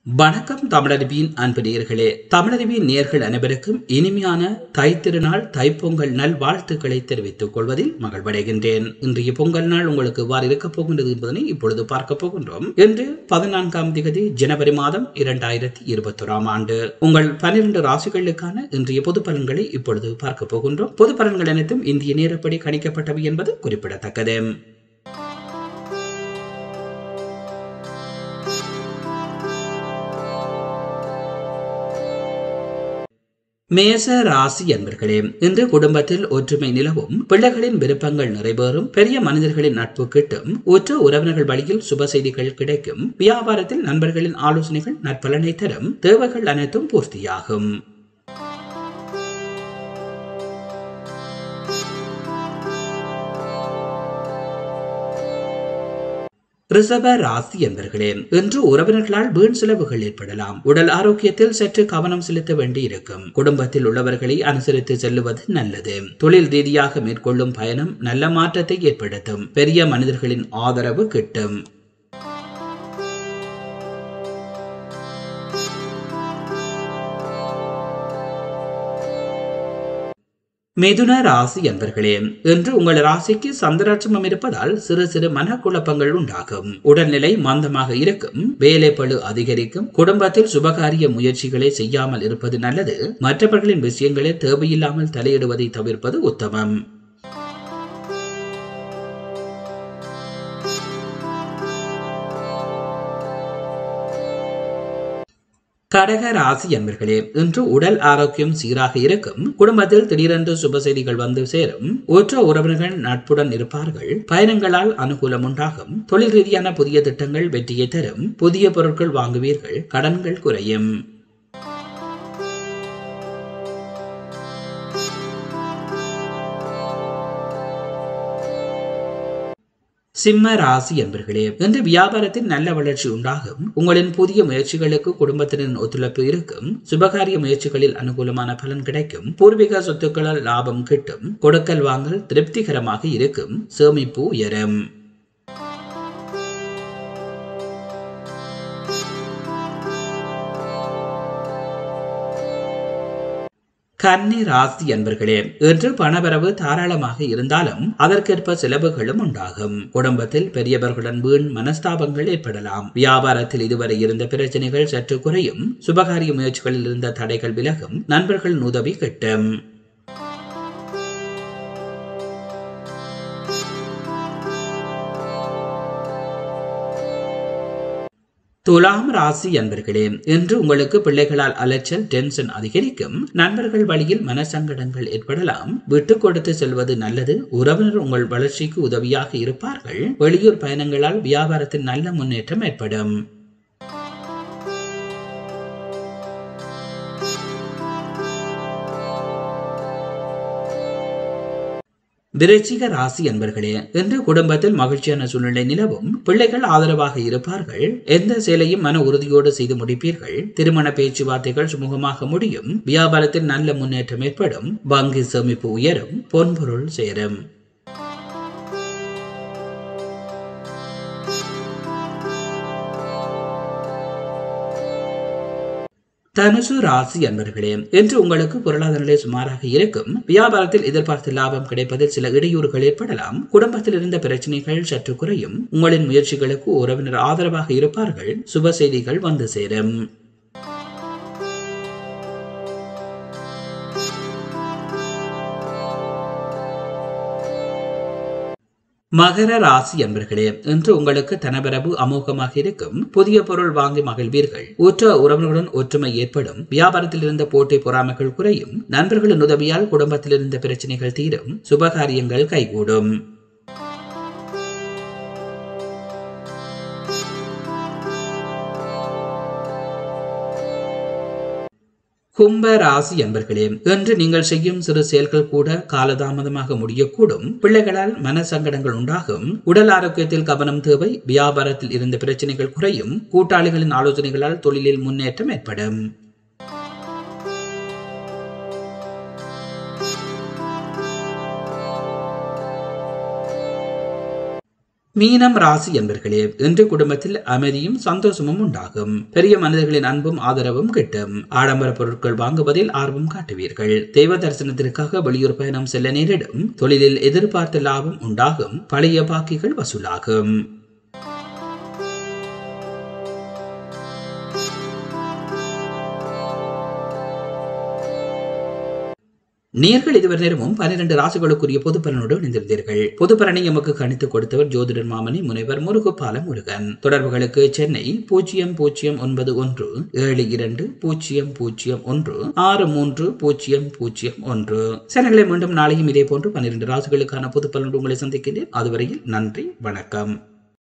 வணக்கம் தமிழருவியின் அன்பு நேர்களே தமிழருவியின் நேர்கள் அனைவருக்கும் இனிமையான தைத்திருநாள் தைப்பொங்கல் நல் வாழ்த்துக்களை தெரிவித்துக் கொள்வதில் மகிழ்வடைகின்றேன் இன்றைய பொங்கல் நாள் உங்களுக்கு எவ்வாறு இருக்கப் போகின்றது என்பதனை இப்பொழுது பார்க்க போகின்றோம் இன்று பதினான்காம் திகதி ஜனவரி மாதம் இரண்டாயிரத்தி இருபத்தொராம் ஆண்டு உங்கள் பன்னிரண்டு ராசிகளுக்கான இன்றைய பொது பலன்களை இப்பொழுது பார்க்க போகின்றோம் பொது பலன்கள் அனைத்தும் இந்திய நேரப்படி கணிக்கப்பட்டவை என்பது குறிப்பிடத்தக்கது மேச ராசி என்பர்களே இன்று குடும்பத்தில் ஒற்றுமை நிலவும் பிள்ளைகளின் விருப்பங்கள் நிறைவேறும் பெரிய மனிதர்களின் நட்பு கிட்டும் உற்ற உறவினர்கள் வழியில் சுப செய்திகள் கிடைக்கும் வியாபாரத்தில் நண்பர்களின் ஆலோசனைகள் நற்பலனை தரும் தேவைகள் அனைத்தும் பூர்த்தியாகும் ரிசர்வ ராசி என்பர்களே இன்று உறவினர்களால் வீண் செலவுகள் ஏற்படலாம் உடல் ஆரோக்கியத்தில் சற்று கவனம் செலுத்த வேண்டி இருக்கும் குடும்பத்தில் உள்ளவர்களை அனுசரித்து செல்லுவது நல்லது தொழில் ரீதியாக மேற்கொள்ளும் பயணம் நல்ல மாற்றத்தை ஏற்படுத்தும் பெரிய மனிதர்களின் ஆதரவு கிட்டும் மிதுன ராசி என்பர்களே இன்று உங்கள் ராசிக்கு சந்திராட்சமம் இருப்பதால் சிறு சிறு மனக்குழப்பங்கள் உண்டாகும் உடல்நிலை மந்தமாக இருக்கும் வேலை பழு அதிகரிக்கும் குடும்பத்தில் சுபகாரிய முயற்சிகளை செய்யாமல் இருப்பது நல்லது மற்றவர்களின் விஷயங்களில் தேவையில்லாமல் தலையிடுவதை தவிர்ப்பது உத்தமம் கடக ராசி என்பர்களே இன்று உடல் ஆரோக்கியம் சீராக இருக்கும் குடும்பத்தில் திடீரென்று சுப செய்திகள் வந்து சேரும் ஒற்ற உறவினர்கள் நட்புடன் இருப்பார்கள் பயணங்களால் அனுகூலம் உண்டாகும் தொழில் ரீதியான புதிய திட்டங்கள் வெற்றியை தரும் புதிய பொருட்கள் வாங்குவீர்கள் கடன்கள் குறையும் சிம்ம ராசி என்பர்களே இன்று வியாபாரத்தில் நல்ல வளர்ச்சி உண்டாகும் உங்களின் புதிய முயற்சிகளுக்கு குடும்பத்தினரின் ஒத்துழைப்பு இருக்கும் சுபகாரிய முயற்சிகளில் அனுகூலமான பலன் கிடைக்கும் பூர்வீக சொத்துக்களால் லாபம் கிட்டும் கொடுக்கல் வாங்கல் திருப்திகரமாக இருக்கும் சேமிப்பு உயரும் கன்னி ராசி என்பர்களே இன்று பணவரவு தாராளமாக இருந்தாலும் அதற்கேற்ப செலவுகளும் உண்டாகும் குடும்பத்தில் பெரியவர்களுடன் வீண் மனஸ்தாபங்கள் ஏற்படலாம் வியாபாரத்தில் இதுவரை இருந்த பிரச்சனைகள் சற்று குறையும் சுபகாரிய முயற்சிகளில் இருந்த தடைகள் விலகும் நண்பர்களின் உதவி கிட்டும் துலாம் ராசி அன்பர்களே இன்று உங்களுக்கு பிள்ளைகளால் அலைச்சல் டென்ஷன் அதிகரிக்கும் நண்பர்கள் வழியில் மனசங்கடங்கள் ஏற்படலாம் விட்டு கொடுத்து செல்வது நல்லது உறவினர் உங்கள் வளர்ச்சிக்கு உதவியாக இருப்பார்கள் வெளியூர் பயணங்களால் வியாபாரத்தில் நல்ல முன்னேற்றம் ஏற்படும் விருச்சிக ராசி என்பர்களே இன்று குடும்பத்தில் மகிழ்ச்சியான சூழ்நிலை நிலவும் பிள்ளைகள் ஆதரவாக இருப்பார்கள் எந்த செயலையும் மன உறுதியோடு செய்து முடிப்பீர்கள் திருமண பேச்சுவார்த்தைகள் சுமூகமாக முடியும் வியாபாரத்தில் நல்ல முன்னேற்றம் ஏற்படும் வங்கி சேமிப்பு உயரும் பொன்பொருள் சேரும் தனுசு ராசி அன்பர்களே இன்று உங்களுக்கு பொருளாதார நிலை சுமாராக இருக்கும் வியாபாரத்தில் எதிர்பார்த்த லாபம் கிடைப்பதில் சில இடையூறுகள் ஏற்படலாம் குடும்பத்தில் இருந்த பிரச்சனைகள் சற்று குறையும் உங்களின் முயற்சிகளுக்கு உறவினர் ஆதரவாக இருப்பார்கள் சுப செய்திகள் வந்து சேரும் மகர ராசி என்பர்களே இன்று உங்களுக்கு தனபரவு அமோகமாக இருக்கும் புதிய பொருள் வாங்கி மகிழ்வீர்கள் உற்ற உறவினர்களுடன் ஒற்றுமை ஏற்படும் வியாபாரத்தில் இருந்த போட்டி பொறாமைகள் குறையும் நண்பர்களின் உதவியால் குடும்பத்தில் இருந்த பிரச்சனைகள் தீரும் சுபகாரியங்கள் கைகூடும் கும்ப ராசி என்பர்களே இன்று நீங்கள் செய்யும் சிறு செயல்கள் கூட காலதாமதமாக முடியக்கூடும் பிள்ளைகளால் மன சங்கடங்கள் உண்டாகும் உடல் ஆரோக்கியத்தில் கவனம் தேவை வியாபாரத்தில் இருந்த பிரச்சனைகள் குறையும் கூட்டாளிகளின் ஆலோசனைகளால் தொழிலில் முன்னேற்றம் ஏற்படும் மீனம் ராசி என்பர்களே இன்று குடும்பத்தில் அமைதியும் சந்தோஷமும் உண்டாகும் பெரிய மனிதர்களின் அன்பும் ஆதரவும் கிட்டும் ஆடம்பர பொருட்கள் வாங்குவதில் ஆர்வம் காட்டுவீர்கள் தெய்வ தரிசனத்திற்காக வெளியூர் பயணம் செல்ல நேரிடும் தொழிலில் எதிர்பார்த்த லாபம் உண்டாகும் பழைய பாக்கிகள் வசூலாகும் நேர்கள் இதுவரை நேரமும் பன்னிரண்டு ராசிகளுக்குரிய பொது பலனோடு இணைந்திருந்தீர்கள் பொது பலனை எமக்கு கணித்து கொடுத்தவர் ஜோதிடர் மாமணி முனைவர் முருகுபால முருகன் தொடர்புகளுக்கு சென்னை பூஜ்ஜியம் பூஜ்ஜியம் ஒன்பது ஒன்று ஏழு இரண்டு பூஜ்ஜியம் பூஜ்ஜியம் ஒன்று ஆறு மூன்று பூஜ்ஜியம் பூஜ்ஜியம் ஒன்று சேனல்களை மீண்டும் நாளையும் இதே போன்று பன்னிரண்டு ராசிகளுக்கான பொது பலனோடு உங்களை சந்திக்கின்றேன் அதுவரையில் நன்றி வணக்கம்